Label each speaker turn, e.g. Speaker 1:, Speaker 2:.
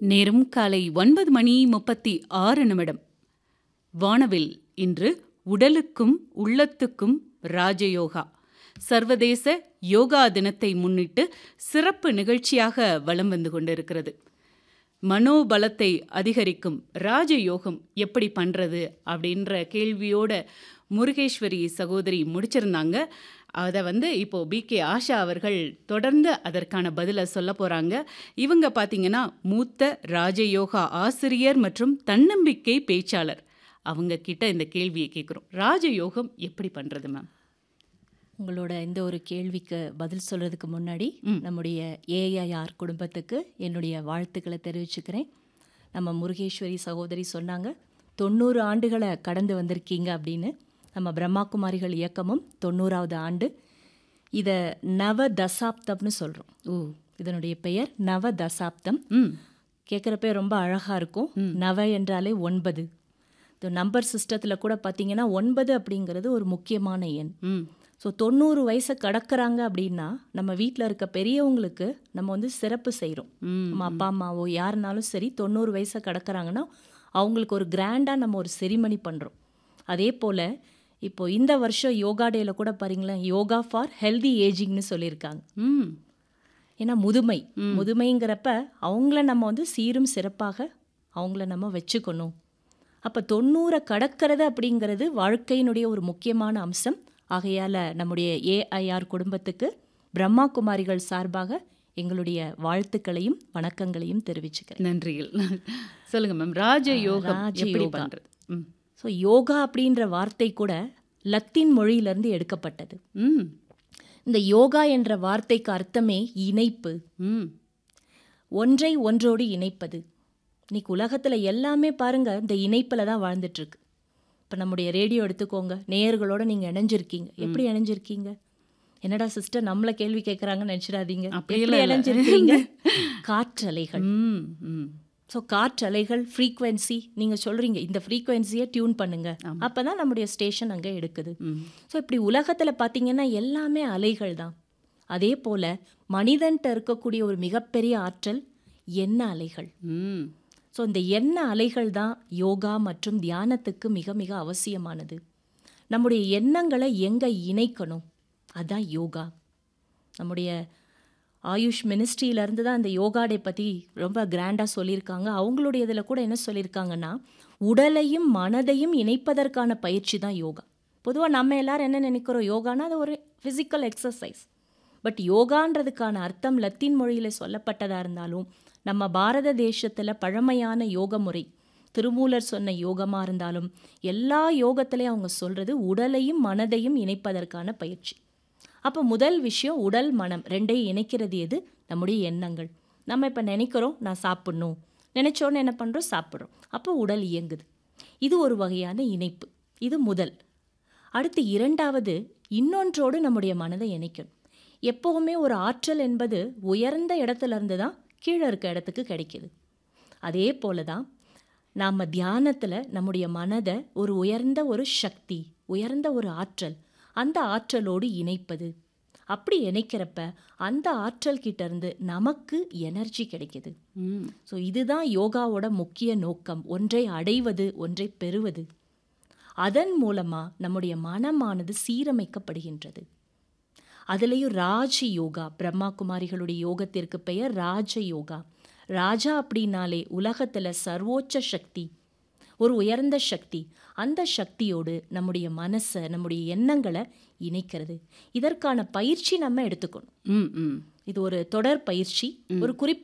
Speaker 1: நேரம் காலை ஒன்பது மணி முப்பத்தி ஆறு நிமிடம் வானவில் இன்று உடலுக்கும் உள்ளத்துக்கும் ராஜயோகா சர்வதேச யோகா தினத்தை முன்னிட்டு சிறப்பு நிகழ்ச்சியாக வலம் வந்து கொண்டிருக்கிறது மனோபலத்தை அதிகரிக்கும் ராஜயோகம் எப்படி பண்றது அப்படின்ற கேள்வியோட முருகேஸ்வரி சகோதரி முடிச்சிருந்தாங்க அதை வந்து இப்போ பி கே ஆஷா அவர்கள் தொடர்ந்து அதற்கான பதிலை சொல்ல போறாங்க இவங்க பார்த்தீங்கன்னா மூத்த ராஜயோகா ஆசிரியர் மற்றும் தன்னம்பிக்கை பேச்சாளர் அவங்க கிட்ட இந்த கேள்வியை கேட்குறோம் ராஜயோகம் எப்படி பண்றது மேம்
Speaker 2: உங்களோட இந்த ஒரு கேள்விக்கு பதில் சொல்றதுக்கு முன்னாடி நம்முடைய ஏஐஆர் குடும்பத்துக்கு என்னுடைய வாழ்த்துக்களை தெரிவிச்சுக்கிறேன் நம்ம முருகேஸ்வரி சகோதரி சொன்னாங்க தொண்ணூறு ஆண்டுகளை கடந்து வந்திருக்கீங்க அப்படின்னு நம்ம பிரம்மாகுமாரிகள் இயக்கமும் தொண்ணூறாவது ஆண்டு இதை நவ தசாப்தம்னு சொல்கிறோம்
Speaker 1: ஓ
Speaker 2: இதனுடைய பெயர் நவ தசாப்தம்
Speaker 1: ம்
Speaker 2: கேட்குறப்பே ரொம்ப அழகாக இருக்கும் நவ என்றாலே ஒன்பது இந்த நம்பர் சிஸ்டத்தில் கூட பார்த்தீங்கன்னா ஒன்பது அப்படிங்கிறது ஒரு முக்கியமான எண்
Speaker 1: ம்
Speaker 2: ஸோ தொண்ணூறு வயசை கடக்கறாங்க அப்படின்னா நம்ம வீட்டில் இருக்க பெரியவங்களுக்கு நம்ம வந்து சிறப்பு செய்கிறோம்
Speaker 1: ம்
Speaker 2: நம்ம அப்பா அம்மாவோ யாருனாலும் சரி தொண்ணூறு வயசை கடக்கறாங்கன்னா அவங்களுக்கு ஒரு கிராண்டாக நம்ம ஒரு செரிமனி பண்ணுறோம் அதே போல் இப்போ இந்த வருஷம் யோகா டேல கூட பாருங்களேன் யோகா ஃபார் ஹெல்தி ஏஜிங்னு சொல்லியிருக்காங்க
Speaker 1: ம்
Speaker 2: ஏன்னா முதுமை முதுமைங்கிறப்ப அவங்கள நம்ம வந்து சீரும் சிறப்பாக அவங்கள நம்ம வச்சுக்கணும் அப்போ தொண்ணூறை கடக்கிறது அப்படிங்கிறது வாழ்க்கையினுடைய ஒரு முக்கியமான அம்சம் ஆகையால் நம்முடைய ஏஐஆர் குடும்பத்துக்கு பிரம்மா குமாரிகள் சார்பாக எங்களுடைய வாழ்த்துக்களையும் வணக்கங்களையும் தெரிவிச்சுக்கிறேன்
Speaker 1: நன்றிகள் சொல்லுங்க மேம் ராஜயோகம் எப்படி
Speaker 2: ராஜயோகா.
Speaker 1: பண்றது ம்
Speaker 2: ஸோ யோகா அப்படின்ற வார்த்தை கூட லத்தீன் மொழியிலிருந்து எடுக்கப்பட்டது
Speaker 1: ம்
Speaker 2: இந்த யோகா என்ற வார்த்தைக்கு அர்த்தமே இணைப்பு
Speaker 1: ம்
Speaker 2: ஒன்றை ஒன்றோடு இணைப்பது இன்னைக்கு உலகத்தில் எல்லாமே பாருங்க இந்த இணைப்பில் தான் வாழ்ந்துட்டு இருக்கு இப்போ நம்முடைய ரேடியோ எடுத்துக்கோங்க நேயர்களோட நீங்கள் இணைஞ்சிருக்கீங்க எப்படி இணைஞ்சிருக்கீங்க என்னடா சிஸ்டர் நம்மளை கேள்வி கேட்குறாங்கன்னு நினச்சிடாதீங்க
Speaker 1: அப்படியெல்லாம்
Speaker 2: எப்படி
Speaker 1: இல்ல.
Speaker 2: இணைஞ்சிருக்கீங்க காற்றலைகள்
Speaker 1: ம் ம்
Speaker 2: ஸோ காற்றலைகள் ஃப்ரீக்வன்சி நீங்கள் சொல்கிறீங்க இந்த ஃப்ரீக்வன்சியை டியூன் பண்ணுங்க அப்போ தான் நம்முடைய ஸ்டேஷன் அங்கே எடுக்குது
Speaker 1: ம்
Speaker 2: ஸோ இப்படி உலகத்தில் பார்த்தீங்கன்னா எல்லாமே அலைகள் தான் அதே போல் மனிதன்ட்ட இருக்கக்கூடிய ஒரு மிகப்பெரிய ஆற்றல் எண்ண அலைகள்
Speaker 1: ம்
Speaker 2: ஸோ இந்த எண்ண அலைகள் தான் யோகா மற்றும் தியானத்துக்கு மிக மிக அவசியமானது நம்முடைய எண்ணங்களை எங்கே இணைக்கணும் அதுதான் யோகா நம்முடைய ஆயுஷ் மினிஸ்ட்ரியிலேருந்து தான் இந்த யோகா டே பற்றி ரொம்ப கிராண்டாக சொல்லியிருக்காங்க அவங்களுடைய இதில் கூட என்ன சொல்லியிருக்காங்கன்னா உடலையும் மனதையும் இணைப்பதற்கான பயிற்சி தான் யோகா பொதுவாக நம்ம எல்லாரும் என்ன நினைக்கிறோம் யோகானா அது ஒரு ஃபிசிக்கல் எக்ஸசைஸ் பட் யோகான்றதுக்கான அர்த்தம் லத்தீன் மொழியில் சொல்லப்பட்டதாக இருந்தாலும் நம்ம பாரத தேசத்தில் பழமையான யோக முறை திருமூலர் சொன்ன யோகமாக இருந்தாலும் எல்லா யோகத்திலையும் அவங்க சொல்கிறது உடலையும் மனதையும் இணைப்பதற்கான பயிற்சி அப்போ முதல் விஷயம் உடல் மனம் ரெண்டையும் இணைக்கிறது எது நம்முடைய எண்ணங்கள் நம்ம இப்போ நினைக்கிறோம் நான் சாப்பிட்ணும் நினைச்சோன்னு என்ன பண்ணுறோம் சாப்பிட்றோம் அப்போ உடல் இயங்குது இது ஒரு வகையான இணைப்பு இது முதல் அடுத்து இரண்டாவது இன்னொன்றோடு நம்முடைய மனதை இணைக்கணும் எப்போவுமே ஒரு ஆற்றல் என்பது உயர்ந்த இடத்துல இருந்து தான் கீழே இருக்க இடத்துக்கு கிடைக்கிது அதே போல தான் நாம் தியானத்தில் நம்முடைய மனதை ஒரு உயர்ந்த ஒரு சக்தி உயர்ந்த ஒரு ஆற்றல் அந்த ஆற்றலோடு இணைப்பது அப்படி இணைக்கிறப்ப அந்த ஆற்றல் கிட்ட இருந்து நமக்கு எனர்ஜி கிடைக்குது
Speaker 1: ம்
Speaker 2: ஸோ இதுதான் யோகாவோட முக்கிய நோக்கம் ஒன்றை அடைவது ஒன்றை பெறுவது அதன் மூலமாக நம்முடைய மனமானது சீரமைக்கப்படுகின்றது அதுலேயும் ராஜ யோகா பிரம்மா குமாரிகளுடைய யோகத்திற்கு பெயர் ராஜ யோகா ராஜா அப்படின்னாலே உலகத்தில் சர்வோச்ச சக்தி ஒரு உயர்ந்த சக்தி அந்த சக்தியோடு நம்முடைய மனசை நம்முடைய எண்ணங்களை இணைக்கிறது இதற்கான பயிற்சி நம்ம எடுத்துக்கணும்
Speaker 1: ம் ம்
Speaker 2: இது ஒரு தொடர் பயிற்சி ஒரு குறிப்பிட்ட